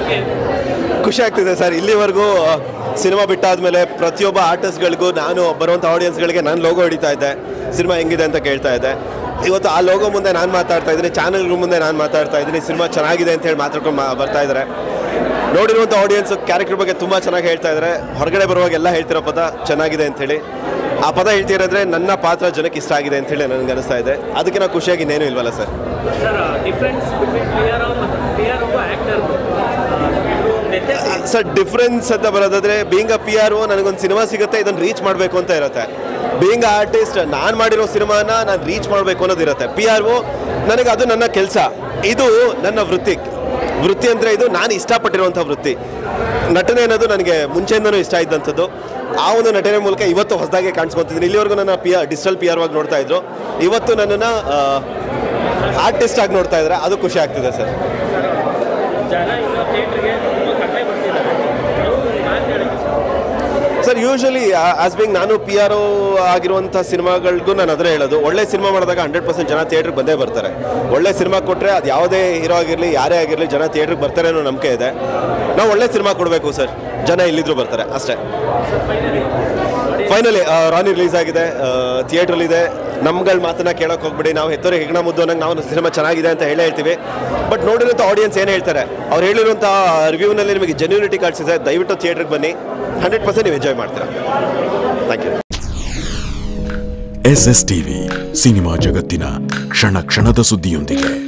ಹೇಗೆ ಖುಷಿ ಆಗ್ತಿದೆ ಸರ್ ಇಲ್ಲಿವರೆಗೂ ಸಿನಿಮಾ ಬಿಟ್ಟಾದ್ಮೇಲೆ ಪ್ರತಿಯೊಬ್ಬ ಆರ್ಟಿಸ್ಟ್ಗಳಿಗೂ ನಾನು ಬರುವಂಥ ಆಡಿಯನ್ಸ್ಗಳಿಗೆ ನಾನು ಲೋಗೋ ಹಿಡಿತಾ ಇದ್ದೆ ಸಿನಿಮಾ ಹೆಂಗಿದೆ ಅಂತ ಕೇಳ್ತಾ ಇದ್ದೆ ಇವತ್ತು ಆ ಲೋಗೋ ಮುಂದೆ ನಾನು ಮಾತಾಡ್ತಾ ಇದ್ದೀನಿ ಚಾನಲ್ಗಳ ಮುಂದೆ ನಾನು ಮಾತಾಡ್ತಾ ಇದ್ದೀನಿ ಸಿನಿಮಾ ಚೆನ್ನಾಗಿದೆ ಅಂತ ಹೇಳಿ ಮಾತಾಡ್ಕೊಂಡು ಮಾ- ಬರ್ತಾ ಇದ್ದಾರೆ ನೋಡಿರುವಂಥ ಆಡಿಯನ್ಸ್ ಕ್ಯಾರೆಕ್ಟರ್ ಬಗ್ಗೆ ತುಂಬ ಚೆನ್ನಾಗಿ ಹೇಳ್ತಾ ಇದ್ದಾರೆ ಹೊರಗಡೆ ಬರುವಾಗ ಎಲ್ಲ ಹೇಳ್ತಿರೋ ಪದ ಚೆನ್ನಾಗಿದೆ ಅಂತೇಳಿ ಆ ಪದ ಹೇಳ್ತಿರೋದ್ರೆ ನನ್ನ ಪಾತ್ರ ಜನಕ್ಕೆ ಇಷ್ಟ ಆಗಿದೆ ಅಂತೇಳಿ ನನಗೆ ಅನಿಸ್ತಾ ಇದೆ ಅದಕ್ಕೆ ನಾವು ಖುಷಿಯಾಗಿ ಇನ್ನೇನು ಇಲ್ವಲ್ಲ sir sir difference between P R ಮತ್ತು ಪಿ ಆರ್ ಒಬ್ಬ ಆ್ಯಕ್ಟರ್ ಸರ್ ಡಿಫ್ರೆನ್ಸ್ ಅಂತ ಬರೋದಾದ್ರೆ being a P R O ನನಗೊಂದು ಸಿನಿಮಾ ಸಿಗುತ್ತೆ ಇದನ್ನು ರೀಚ್ ಮಾಡಬೇಕು ಅಂತ ಇರುತ್ತೆ ಬೀಂಗ್ ಅ ಆರ್ಟಿಸ್ಟ್ ನಾನು ಮಾಡಿರೋ ಸಿನಿಮಾನ ನಾನು ರೀಚ್ ಮಾಡಬೇಕು ಅನ್ನೋದಿರುತ್ತೆ ಪಿ ಆರ್ ಒ ನನಗೆ ಅದು ನನ್ನ ಕೆಲಸ ಇದು ನನ್ನ ವೃತ್ತಿ ವೃತ್ತಿ ಅಂದರೆ ಇದು ನಾನು ಇಷ್ಟಪಟ್ಟಿರುವಂಥ ವೃತ್ತಿ ನಟನೆ ಅನ್ನೋದು ನನಗೆ ಮುಂಚೆಯಿಂದನೂ ಇಷ್ಟ ಇದ್ದಂಥದ್ದು ಆ ಒಂದು ನಟನೆ ಮೂಲಕ ಇವತ್ತು ಹೊಸದಾಗಿ ಕಾಣಿಸ್ಕೊತಿದ್ದೀನಿ ಇಲ್ಲಿವರೆಗೂ ನನ್ನ P R digital P R ಆಗಿ ನೋಡ್ತಾ ಇದ್ರು ಇವತ್ತು ನನ್ನನ್ನು ಆರ್ಟಿಸ್ಟ್ ಆಗಿ ನೋಡ್ತಾ ಇದ್ದಾರೆ ಅದು ಖುಷಿ ಆಗ್ತಿದೆ ಸರ್ ಜನ ಇನ್ನೂ ಥಿಯೇಟ್ರಿಗೆ ತುಂಬ ಕಡಿಮೆ ಬರ್ತಿದ್ದಾರೆ ಅವ್ರು ಮಾತು ಹೇಳಿ ಸರ್ ಯೂಶಲಿ ಆಸ್ ಬಿಂಗ್ ನಾನು ಪಿ ಆರ್ ಒ ಆಗಿರುವಂಥ ಸಿನಿಮಾಗಳಿಗೂ ನಾನು ಅದನ್ನೇ ಹೇಳೋದು ಒಳ್ಳೆ ಸಿನಿಮಾ ಮಾಡಿದಾಗ ಹಂಡ್ರೆಡ್ ಪರ್ಸೆಂಟ್ ಜನ ಥಿಯೇಟ್ರಿಗೆ ಬಂದೇ ಬರ್ತಾರೆ ಒಳ್ಳೆ ಸಿನಿಮಾ ಕೊಟ್ಟರೆ ಅದು ಯಾವುದೇ ಹೀರೋ ಆಗಿರಲಿ ಯಾರೇ ಆಗಿರಲಿ ಜನ ಥಿಯೇಟ್ರಿಗೆ ಬರ್ತಾರೆ ಅನ್ನೋ ನಂಬಿಕೆ ಇದೆ ನಾವು ಒಳ್ಳೆ ಸಿನಿಮಾ ಕೊಡಬೇಕು ಸರ್ ಜನ ಇಲ್ಲಿದ್ರು ಬರ್ತಾರೆ ಅಷ್ಟೇ ಫೈನಲಿ ರಾನಿ ರಿಲೀಸ್ ಆಗಿದೆ ಥಿಯೇಟ್ರಲ್ಲಿದೆ ನಮ್ಗಳ ಮಾತನ್ನ ಕೇಳೋಕೆ ಹೋಗ್ಬಿಡಿ ನಾವು ಹೆತ್ತೋರಿಗೆ ಹೆಗ್ಣ ಮುದ್ದು ಅನ್ನಂಗೆ ನಾವು ಸಿನಿಮಾ ಚೆನ್ನಾಗಿದೆ ಅಂತ ಹೇಳೇ ಹೇಳ್ತೀವಿ ಬಟ್ ನೋಡಿರೋಂಥ ಆಡಿಯನ್ಸ್ ಏನು ಹೇಳ್ತಾರೆ ಅವ್ರು ಹೇಳಿರುವಂಥ ರಿವ್ಯೂನಲ್ಲಿ ನಿಮಗೆ ಜೆನ್ಯೂನಿಟಿ ಕಾಣಿಸಿದೆ ದಯವಿಟ್ಟು ಥಿಯೇಟ್ರಿಗೆ ಬನ್ನಿ ಹಂಡ್ರೆಡ್ ಪರ್ಸೆಂಟ್ ನೀವು ಎಂಜಾಯ್ ಮಾಡ್ತೀರಾ thank you S S TV cinema ಜಗತ್ತಿನ ಕ್ಷಣ ಕ್ಷಣದ ಸುದ್ದಿಯೊಂದಿಗೆ